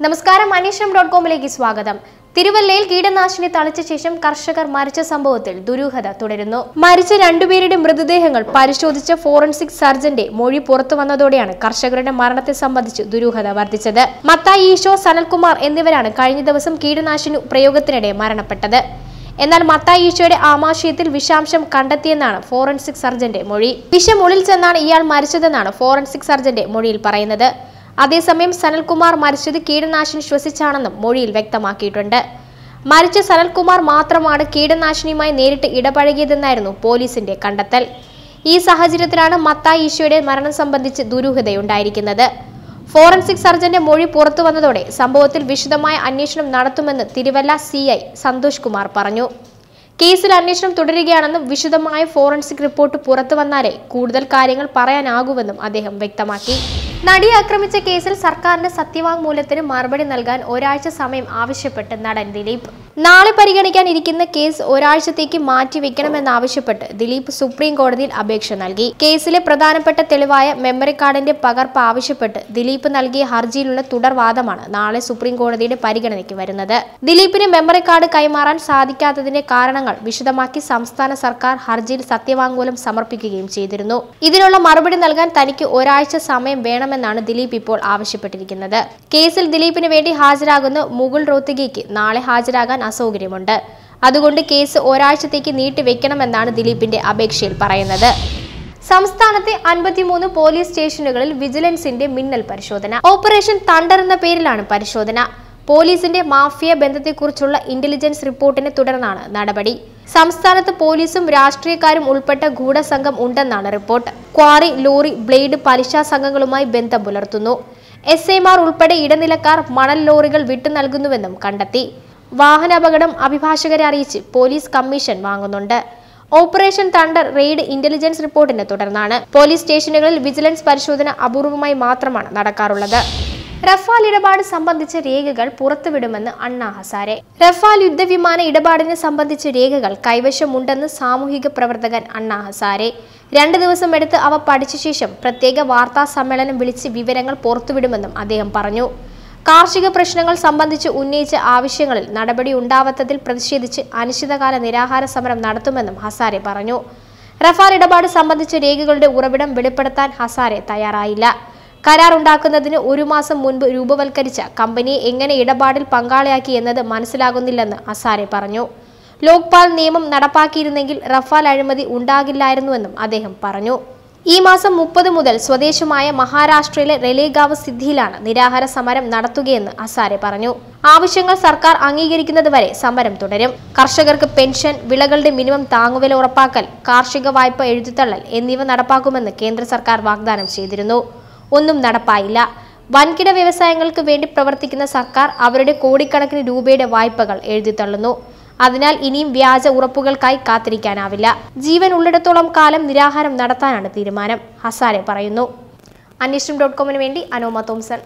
നമസ്കാരം അന്വേഷണം ഡോട്ട് കോമിലേക്ക് സ്വാഗതം തിരുവല്ലയിൽ കീടനാശിനി തളിച്ച ശേഷം കർഷകർ മരിച്ച സംഭവത്തിൽ ദുരൂഹത തുടരുന്നു മരിച്ച രണ്ടുപേരുടെ മൃതദേഹങ്ങൾ പരിശോധിച്ച ഫോറൻസിക് സർജന്റെ മൊഴി പുറത്തു വന്നതോടെയാണ് കർഷകരുടെ മരണത്തെ സംബന്ധിച്ച് ദുരൂഹത വർദ്ധിച്ചത് മത്തായി ഈശോ സനൽകുമാർ എന്നിവരാണ് കഴിഞ്ഞ ദിവസം കീടനാശിനി പ്രയോഗത്തിനിടെ മരണപ്പെട്ടത് എന്നാൽ മത്തായി ഈശോയുടെ ആമാശയത്തിൽ വിഷാംശം കണ്ടെത്തിയെന്നാണ് ഫോറൻസിക് സർജന്റെ മൊഴി വിഷം ഉള്ളിൽ ചെന്നാണ് ഇയാൾ മരിച്ചതെന്നാണ് ഫോറൻസിക് സർജന്റെ മൊഴിയിൽ പറയുന്നത് അതേസമയം സനൽകുമാർ മരിച്ചത് കീടനാശിനി ശ്വസിച്ചാണെന്നും മൊഴിയിൽ വ്യക്തമാക്കിയിട്ടുണ്ട് മരിച്ച സനൽകുമാർ മാത്രമാണ് കീടനാശിനിയുമായി നേരിട്ട് ഇടപഴകിയതെന്നായിരുന്നു പോലീസിന്റെ കണ്ടെത്തൽ ഈ സാഹചര്യത്തിലാണ് മത്തായി ഈശോയുടെ മരണം സംബന്ധിച്ച് ദുരൂഹതയുണ്ടായിരിക്കുന്നത് ഫോറൻസിക് സർജന്റെ മൊഴി പുറത്തു വന്നതോടെ സംഭവത്തിൽ വിശദമായ അന്വേഷണം നടത്തുമെന്ന് തിരുവല്ല സി ഐ സന്തോഷ് കുമാർ പറഞ്ഞു കേസിൽ അന്വേഷണം തുടരുകയാണെന്നും വിശദമായ ഫോറൻസിക് റിപ്പോർട്ട് പുറത്തു വന്നാലേ കൂടുതൽ കാര്യങ്ങൾ പറയാനാകൂവെന്നും അദ്ദേഹം വ്യക്തമാക്കി നടിയെ ആക്രമിച്ച കേസിൽ സർക്കാരിന്റെ സത്യവാങ്മൂലത്തിന് മറുപടി നൽകാൻ ഒരാഴ്ച സമയം ആവശ്യപ്പെട്ട് നടൻ ദിലീപ് നാളെ പരിഗണിക്കാൻ ഇരിക്കുന്ന കേസ് ഒരാഴ്ചത്തേക്ക് മാറ്റിവെക്കണമെന്നാവശ്യപ്പെട്ട് ദിലീപ് സുപ്രീം കോടതിയിൽ അപേക്ഷ നൽകി കേസിലെ പ്രധാനപ്പെട്ട തെളിവായ മെമ്മറി കാർഡിന്റെ പകർപ്പ് ആവശ്യപ്പെട്ട് ദിലീപ് നൽകിയ ഹർജിയിലുള്ള തുടർവാദമാണ് നാളെ സുപ്രീം കോടതിയുടെ പരിഗണനയ്ക്ക് വരുന്നത് ദിലീപിന് മെമ്മറി കാർഡ് കൈമാറാൻ സാധിക്കാത്തതിന്റെ കാരണങ്ങൾ വിശദമാക്കി സംസ്ഥാന സർക്കാർ ഹർജിയിൽ സത്യവാങ്മൂലം സമർപ്പിക്കുകയും ചെയ്തിരുന്നു ഇതിനുള്ള മറുപടി നൽകാൻ തനിക്ക് ഒരാഴ്ച സമയം വേണമെന്നാണ് ദിലീപ് ഇപ്പോൾ ആവശ്യപ്പെട്ടിരിക്കുന്നത് കേസിൽ ദിലീപിന് വേണ്ടി ഹാജരാകുന്ന മുകുൾ റോത്തഗിക്ക് നാളെ ഹാജരാകാൻ അസൗകര്യമുണ്ട് അതുകൊണ്ട് കേസ് ഒരാഴ്ചത്തേക്ക് നീട്ടിവെക്കണമെന്നാണ് ദിലീപിന്റെ അപേക്ഷയിൽ പറയുന്നത് സംസ്ഥാനത്തെ അൻപത്തിമൂന്ന് പോലീസ് സ്റ്റേഷനുകളിൽ വിജിലൻസിന്റെ മിന്നൽ പരിശോധന ഓപ്പറേഷൻ തണ്ടർ എന്ന പേരിലാണ് പരിശോധന പോലീസിന്റെ മാഫിയ ബന്ധത്തെക്കുറിച്ചുള്ള ഇന്റലിജൻസ് റിപ്പോർട്ടിനെ തുടർന്നാണ് നടപടി സംസ്ഥാനത്ത് പോലീസും രാഷ്ട്രീയക്കാരും ഉൾപ്പെട്ട ഗൂഢസംഘം ഉണ്ടെന്നാണ് റിപ്പോർട്ട് ക്വാറി ലോറി ബ്ലേഡ് പലിശ സംഘങ്ങളുമായി ബന്ധം പുലർത്തുന്നു എസ് ഐമാർ ഉൾപ്പെടെ ഇടനിലക്കാർ മണൽ ലോറികൾ വിട്ടു നൽകുന്നുവെന്നും കണ്ടെത്തി വാഹനാപകടം അഭിഭാഷകരെ അറിയിച്ച് പോലീസ് കമ്മീഷൻ വാങ്ങുന്നുണ്ട് ഓപ്പറേഷൻ തണ്ടർ റെയ്ഡ് ഇന്റലിജൻസ് റിപ്പോർട്ടിനെ തുടർന്നാണ് പോലീസ് സ്റ്റേഷനുകളിൽ വിജിലൻസ് പരിശോധന അപൂർവമായി മാത്രമാണ് നടക്കാറുള്ളത് റഫാൽ ഇടപാട് സംബന്ധിച്ച രേഖകൾ പുറത്തുവിടുമെന്ന് അണ്ണാ ഹസാരെ റഫാൽ യുദ്ധവിമാന ഇടപാടിനെ സംബന്ധിച്ച രേഖകൾ കൈവശമുണ്ടെന്ന് സാമൂഹിക പ്രവർത്തകൻ അണ്ണാ ഹസാരെ രണ്ട് ദിവസം എടുത്ത് അവ പഠിച്ച ശേഷം പ്രത്യേക വാർത്താ സമ്മേളനം വിളിച്ച് വിവരങ്ങൾ പുറത്തുവിടുമെന്നും അദ്ദേഹം പറഞ്ഞു കാർഷിക പ്രശ്നങ്ങൾ സംബന്ധിച്ച് ഉന്നയിച്ച ആവശ്യങ്ങളിൽ നടപടി ഉണ്ടാവാത്തതിൽ പ്രതിഷേധിച്ച് അനിശ്ചിതകാല നിരാഹാര സമരം നടത്തുമെന്നും ഹസാരെ പറഞ്ഞു റഫാൽ ഇടപാട് സംബന്ധിച്ച രേഖകളുടെ ഉറവിടം വെളിപ്പെടുത്താൻ ഹസാരെ തയ്യാറായില്ല കരാർ ഉണ്ടാക്കുന്നതിന് ഒരു മാസം മുൻപ് രൂപവൽക്കരിച്ച കമ്പനിയെ എങ്ങനെ ഇടപാടിൽ പങ്കാളിയാക്കി എന്നത് മനസ്സിലാകുന്നില്ലെന്ന് ഹസാരെ പറഞ്ഞു ലോക്പാൽ നിയമം നടപ്പാക്കിയിരുന്നെങ്കിൽ റഫാൽ അഴിമതി ഉണ്ടാകില്ലായിരുന്നുവെന്നും അദ്ദേഹം പറഞ്ഞു ഈ മാസം മുപ്പത് മുതൽ സ്വദേശമായ മഹാരാഷ്ട്രയിലെ റെലേഗാവ് സിദ്ധിയിലാണ് നിരാഹാര സമരം നടത്തുകയെന്ന് അസാരെ പറഞ്ഞു ആവശ്യങ്ങൾ സർക്കാർ അംഗീകരിക്കുന്നത് വരെ സമരം തുടരും കർഷകർക്ക് പെൻഷൻ വിളകളുടെ മിനിമം താങ്ങുവില ഉറപ്പാക്കൽ കാർഷിക വായ്പ എഴുതിത്തള്ളൽ എന്നിവ നടപ്പാക്കുമെന്ന് കേന്ദ്ര സർക്കാർ വാഗ്ദാനം ചെയ്തിരുന്നു ഒന്നും നടപ്പായില്ല വൻകിട വ്യവസായങ്ങൾക്ക് വേണ്ടി പ്രവർത്തിക്കുന്ന സർക്കാർ അവരുടെ കോടിക്കണക്കിന് രൂപയുടെ വായ്പകൾ എഴുതിത്തള്ളുന്നു അതിനാൽ ഇനിയും വ്യാജ ഉറപ്പുകൾക്കായി കാത്തിരിക്കാനാവില്ല ജീവൻ ഉള്ളിടത്തോളം കാലം നിരാഹാരം നടത്താനാണ് തീരുമാനം ഹസാരെ പറയുന്നു അന്വേഷണം ഡോട്ട് കോമിന് വേണ്ടി അനോമ Thomson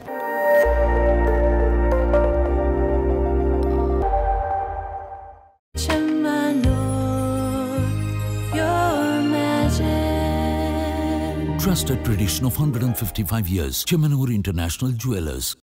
your magic. Trusted tradition of 155 years. Chemanur International Jewelers.